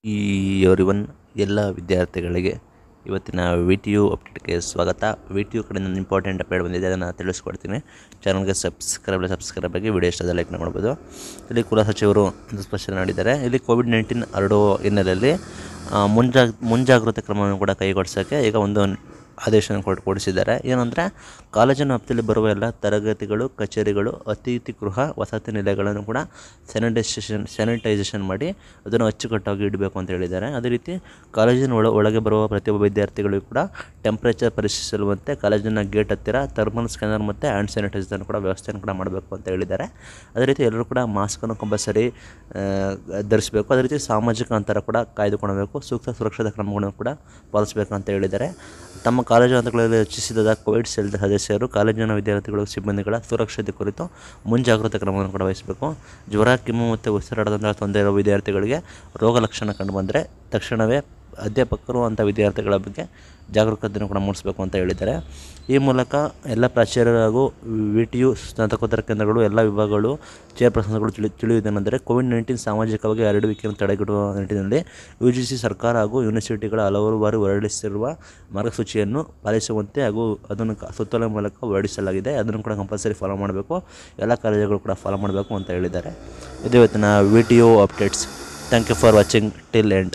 ಈ ಎವ್ರಿವನ್ ಎಲ್ಲ ವಿದ್ಯಾರ್ಥಿಗಳಿಗೆ ಇವತ್ತಿನ ವಿ ಟಿ ಯು ಅಪ್ಡೇಟ್ಗೆ ಸ್ವಾಗತ ವಿ ಟಿ ಯು ಕಡೆಯಿಂದ ಒಂದು ಇಂಪಾರ್ಟೆಂಟ್ ಅಪ್ಡೇಟ್ ಬಂದಿದೆ ಅದನ್ನು ತಿಳಿಸ್ಕೊಡ್ತೀನಿ ಚಾನಲ್ಗೆ ಸಬ್ಸ್ಕ್ರೈಬ್ ಸಬ್ಸ್ಕ್ರೈಬ್ ಆಗಿ ವಿಡಿಯೋ ಇಷ್ಟದ ಲೈಕ್ ಮಾಡ್ಬೋದು ಇಲ್ಲಿ ಕುಲ ಸಚಿವರು ಒಂದು ಸ್ಪಷ್ಟನೆ ನೀಡಿದ್ದಾರೆ ಇಲ್ಲಿ ಕೋವಿಡ್ ನೈನ್ಟೀನ್ ಹರಡುವ ಹಿನ್ನೆಲೆಯಲ್ಲಿ ಆ, ಮುಂಜಾಗ್ ಮುಂಜಾಗ್ರತೆ ಕ್ರಮವನ್ನು ಕೂಡ ಕೈಗೊಳಿಸೋಕ್ಕೆ ಈಗ ಒಂದು ಆದೇಶವನ್ನು ಕೊಟ್ಟು ಕೊಡಿಸಿದ್ದಾರೆ ಏನಂದರೆ ಕಾಲೇಜಿನ ವ್ಯಾಪ್ತಿಯಲ್ಲಿ ಬರುವ ಎಲ್ಲ ತರಗತಿಗಳು ಕಚೇರಿಗಳು ಅತಿಥಿ ಗೃಹ ವಸತಿ ನಿಲಯಗಳನ್ನು ಕೂಡ ಸ್ಯಾನಿಟೈಸೇಷನ್ ಸ್ಯಾನಿಟೈಸೇಷನ್ ಮಾಡಿ ಅದನ್ನು ಅಚ್ಚುಕಟ್ಟಾಗಿ ಇಡಬೇಕು ಅಂತ ಹೇಳಿದ್ದಾರೆ ಅದೇ ರೀತಿ ಕಾಲೇಜಿನ ಒಳ ಒಳಗೆ ಬರುವ ಪ್ರತಿಯೊಬ್ಬ ವಿದ್ಯಾರ್ಥಿಗಳಿಗೂ ಕೂಡ ಟೆಂಪ್ರೇಚರ್ ಪರಿಶೀಲಿಸುವಂತೆ ಕಾಲೇಜಿನ ಗೇಟ್ ಹತ್ತಿರ ಥರ್ಮಲ್ ಸ್ಕ್ಯಾನರ್ ಮತ್ತು ಹ್ಯಾಂಡ್ ಸ್ಯಾನಿಟೈಸರ್ ಕೂಡ ವ್ಯವಸ್ಥೆಯನ್ನು ಕೂಡ ಮಾಡಬೇಕು ಅಂತ ಹೇಳಿದ್ದಾರೆ ಅದೇ ರೀತಿ ಎಲ್ಲರೂ ಕೂಡ ಮಾಸ್ಕನ್ನು ಕಂಪಲ್ಸರಿ ಧರಿಸಬೇಕು ಅದೇ ರೀತಿ ಸಾಮಾಜಿಕ ಅಂತರ ಕೂಡ ಕಾಯ್ದುಕೊಳ್ಳಬೇಕು ಸೂಕ್ತ ಸುರಕ್ಷತಾ ಕ್ರಮಗಳನ್ನು ಕೂಡ ಪಾಲಿಸಬೇಕು ಅಂತ ಹೇಳಿದ್ದಾರೆ ತಮ್ಮ ಕಾಲೇಜು ಹಂತಗಳಲ್ಲಿ ರಚಿಸಿದ ಕೋವಿಡ್ ಸೆಲ್ ಸದಸ್ಯರು ಕಾಲೇಜಿನ ವಿದ್ಯಾರ್ಥಿಗಳು ಸಿಬ್ಬಂದಿಗಳ ಸುರಕ್ಷತೆ ಕುರಿತು ಮುಂಜಾಗ್ರತಾ ಕ್ರಮವನ್ನು ಕೂಡ ವಹಿಸಬೇಕು ಜ್ವರ ಕೆಮ್ಮು ಮತ್ತು ಉಸಿರಾಟದಂತಹ ತೊಂದರೆ ಇರುವ ವಿದ್ಯಾರ್ಥಿಗಳಿಗೆ ರೋಗ ಲಕ್ಷಣ ಕಂಡುಬಂದರೆ ತಕ್ಷಣವೇ ಅಧ್ಯಾಪಕರು ಅಂಥ ವಿದ್ಯಾರ್ಥಿಗಳ ಬಗ್ಗೆ ಜಾಗರೂಕತೆಯನ್ನು ಕೂಡ ಮೂಡಿಸಬೇಕು ಅಂತ ಹೇಳಿದ್ದಾರೆ ಈ ಮೂಲಕ ಎಲ್ಲ ಪ್ರಾಚಾರ್ಯರು ಹಾಗೂ ವಿ ಟಿ ಯು ಸ್ನಾತಕೋತ್ತರ ಕೇಂದ್ರಗಳು ಎಲ್ಲ ವಿಭಾಗಗಳು ಚೇರ್ಪರ್ಸನ್ಗಳು ತಿಳಿ ತಿಳಿಯುವುದೇನೆಂದರೆ ಕೋವಿಡ್ ನೈನ್ಟೀನ್ ಸಾಮಾಜಿಕವಾಗಿ ಹರಡುವಿಕೆಯನ್ನು ತಡೆಗಟ್ಟುವ ನಿಟ್ಟಿನಲ್ಲಿ ಯು ಜಿ ಸಿ ಸರ್ಕಾರ ಹಾಗೂ ಯೂನಿವರ್ಸಿಟಿಗಳ ಹಲವಾರು ಬಾರಿ ಹೊರಡಿಸಿರುವ ಮಾರ್ಗಸೂಚಿಯನ್ನು ಪಾಲಿಸುವಂತೆ ಹಾಗೂ ಅದನ್ನು ಕ- ಸುತ್ತೋಲೆ ಮೂಲಕ ಹೊರಡಿಸಲಾಗಿದೆ ಅದನ್ನು ಕೂಡ ಕಂಪಲ್ಸರಿ ಫಾಲೋ ಮಾಡಬೇಕು ಎಲ್ಲ ಕಾಲೇಜುಗಳು ಕೂಡ ಫಾಲೋ ಮಾಡಬೇಕು ಅಂತ ಹೇಳಿದ್ದಾರೆ ಇದು ಇವತ್ತಿನ V T U updates thank you for watching till end